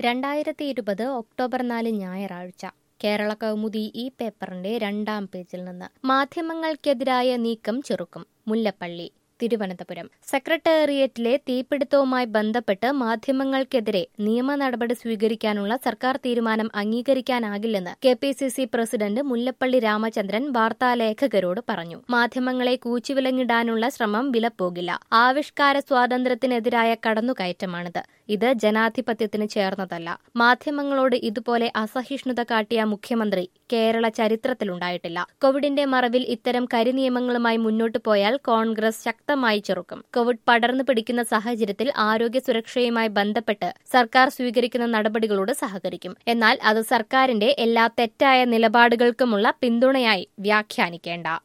രണ്ടായിരത്തി ഇരുപത് ഒക്ടോബർ നാല് ഞായറാഴ്ച കേരള കൗമുദി ഈ പേപ്പറിന്റെ രണ്ടാം പേജിൽ നിന്ന് മാധ്യമങ്ങൾക്കെതിരായ നീക്കം ചെറുക്കും മുല്ലപ്പള്ളി തിരുവനന്തപുരം സെക്രട്ടേറിയറ്റിലെ തീപിടുത്തവുമായി ബന്ധപ്പെട്ട് മാധ്യമങ്ങൾക്കെതിരെ നിയമ നടപടി സ്വീകരിക്കാനുള്ള സർക്കാർ തീരുമാനം അംഗീകരിക്കാനാകില്ലെന്ന് K P C C president Mullappally Ramachandran വാർത്താലേഖകരോട് പറഞ്ഞു മാധ്യമങ്ങളെ കൂച്ചുവിലങ്ങിടാനുള്ള ശ്രമം വിലപ്പോകില്ല ആവിഷ്കാര സ്വാതന്ത്ര്യത്തിനെതിരായ കടന്നുകയറ്റമാണിത് ഇത് ജനാധിപത്യത്തിന് ചേർന്നതല്ല മാധ്യമങ്ങളോട് ഇതുപോലെ അസഹിഷ്ണുത കാട്ടിയ മുഖ്യമന്ത്രി കേരള ചരിത്രത്തിലുണ്ടായിട്ടില്ല കോവിഡിന്റെ മറവിൽ ഇത്തരം കരിനിയമങ്ങളുമായി മുന്നോട്ടു പോയാൽ കോൺഗ്രസ് ശക്തമായി ചെറുക്കും കോവിഡ് പടർന്നു പിടിക്കുന്ന സാഹചര്യത്തിൽ ആരോഗ്യ സുരക്ഷയുമായി ബന്ധപ്പെട്ട് സർക്കാർ സ്വീകരിക്കുന്ന നടപടികളോട് സഹകരിക്കും എന്നാൽ അത് സർക്കാരിന്റെ എല്ലാ തെറ്റായ നിലപാടുകൾക്കുമുള്ള പിന്തുണയായി വ്യാഖ്യാനിക്കേണ്ട